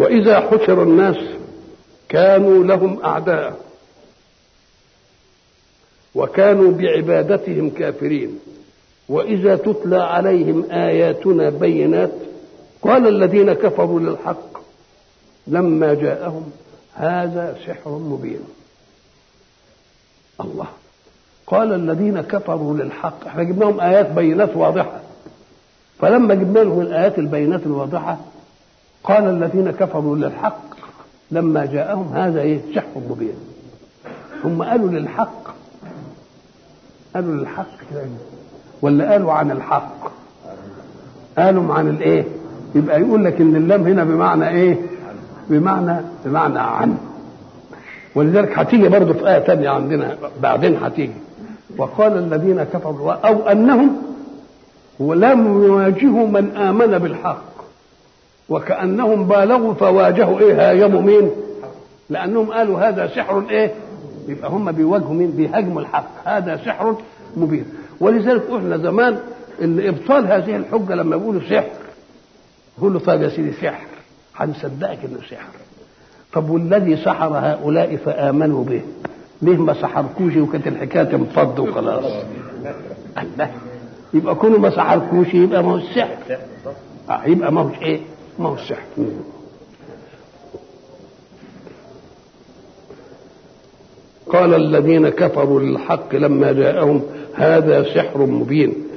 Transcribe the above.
وإذا حشر الناس كانوا لهم أعداء وكانوا بعبادتهم كافرين وإذا تتلى عليهم آياتنا بينات قال الذين كفروا للحق لما جاءهم هذا سحر مبين الله قال الذين كفروا للحق احنا جبنا لهم ايات بينات واضحه فلما جبنا لهم الايات البينات الواضحه قال الذين كفروا للحق لما جاءهم هذا ايه سحر مبين هم قالوا للحق قالوا للحق كده ولا قالوا عن الحق قالوا عن الايه يبقى يقول لك ان اللام هنا بمعنى ايه بمعنى بمعنى عن ولذلك هتيجي برضه في آية تانية عندنا بعدين هتيجي وقال الذين كفروا أو أنهم ولم يواجهوا من آمن بالحق وكأنهم بالغوا فواجهوا إيه هاجموا مين؟ لأنهم قالوا هذا سحر إيه؟ يبقى هم بيواجهوا مين؟ بيهاجموا الحق هذا سحر مبين ولذلك قلنا زمان ان ابطال هذه الحجه لما يقولوا سحر يقول له طيب يا سيدي سحر هنصدقك انه سحر طب والذي سحر هؤلاء فامنوا به ليه ما سحركوش وكانت الحكايه تنفض وخلاص الله يبقى كونه ما سحركوش يبقى ما هو السحر آه يبقى ما هوش ايه ما هو السحر قال الذين كفروا للحق لما جاءهم هذا سحر مبين